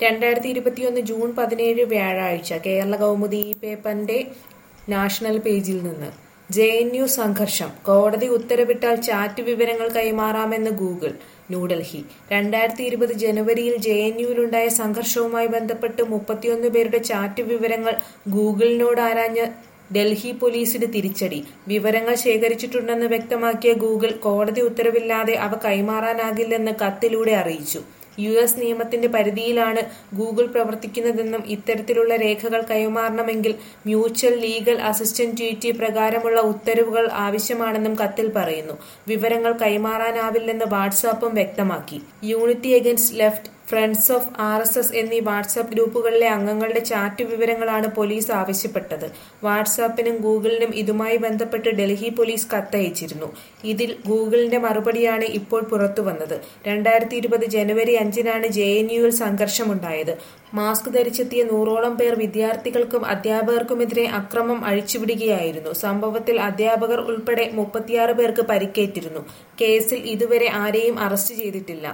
രണ്ടായിരത്തി ഇരുപത്തിയൊന്ന് ജൂൺ പതിനേഴ് വ്യാഴാഴ്ച കേരള കൗമുദി ഈ പേപ്പറിന്റെ നാഷണൽ പേജിൽ നിന്ന് ജെ എൻ യു സംഘർഷം കോടതി ഉത്തരവിട്ടാൽ ചാറ്റ് വിവരങ്ങൾ കൈമാറാമെന്ന് ഗൂഗിൾ ന്യൂഡൽഹി രണ്ടായിരത്തി ഇരുപത് ജനുവരിയിൽ ജെ എൻ യുവിലുണ്ടായ സംഘർഷവുമായി ബന്ധപ്പെട്ട് മുപ്പത്തിയൊന്ന് പേരുടെ ചാറ്റ് വിവരങ്ങൾ ഗൂഗിളിനോട് ആരാഞ്ഞ് ഡൽഹി പോലീസിന് തിരിച്ചടി വിവരങ്ങൾ ശേഖരിച്ചിട്ടുണ്ടെന്ന് വ്യക്തമാക്കിയ ഗൂഗിൾ കോടതി ഉത്തരവില്ലാതെ അവ കൈമാറാനാകില്ലെന്ന് കത്തിലൂടെ അറിയിച്ചു യു എസ് നിയമത്തിന്റെ പരിധിയിലാണ് ഗൂഗിൾ പ്രവർത്തിക്കുന്നതെന്നും ഇത്തരത്തിലുള്ള രേഖകൾ കൈമാറണമെങ്കിൽ മ്യൂച്വൽ ലീഗൽ അസിസ്റ്റന്റ് ട്രീറ്റി പ്രകാരമുള്ള ഉത്തരവുകൾ ആവശ്യമാണെന്നും കത്തിൽ പറയുന്നു വിവരങ്ങൾ കൈമാറാനാവില്ലെന്ന് വാട്സാപ്പും വ്യക്തമാക്കി unity against left friends of R S S എന്നീ വാട്സാപ്പ് ഗ്രൂപ്പുകളിലെ അംഗങ്ങളുടെ ചാറ്റ് വിവരങ്ങളാണ് പോലീസ് ആവശ്യപ്പെട്ടത് വാട്സാപ്പിനും ഗൂഗിളിനും ഇതുമായി ബന്ധപ്പെട്ട് ഡൽഹി പോലീസ് കത്തയച്ചിരുന്നു ഇതിൽ ഗൂഗിളിന്റെ മറുപടിയാണ് ഇപ്പോൾ പുറത്തുവന്നത് രണ്ടായിരത്തി ഇരുപത് ജനുവരി അഞ്ചിനാണ് ജെ എൻ യുവിൽ സംഘർഷമുണ്ടായത് മാസ്ക് ധരിച്ചെത്തിയ നൂറോളം പേർ വിദ്യാർത്ഥികൾക്കും അധ്യാപകർക്കുമെതിരെ അക്രമം അഴിച്ചുവിടുകയായിരുന്നു സംഭവത്തിൽ അധ്യാപകർ ഉൾപ്പെടെ മുപ്പത്തിയാറ് പേർക്ക് പരിക്കേറ്റിരുന്നു കേസിൽ ഇതുവരെ ആരെയും അറസ്റ്റ് ചെയ്തിട്ടില്ല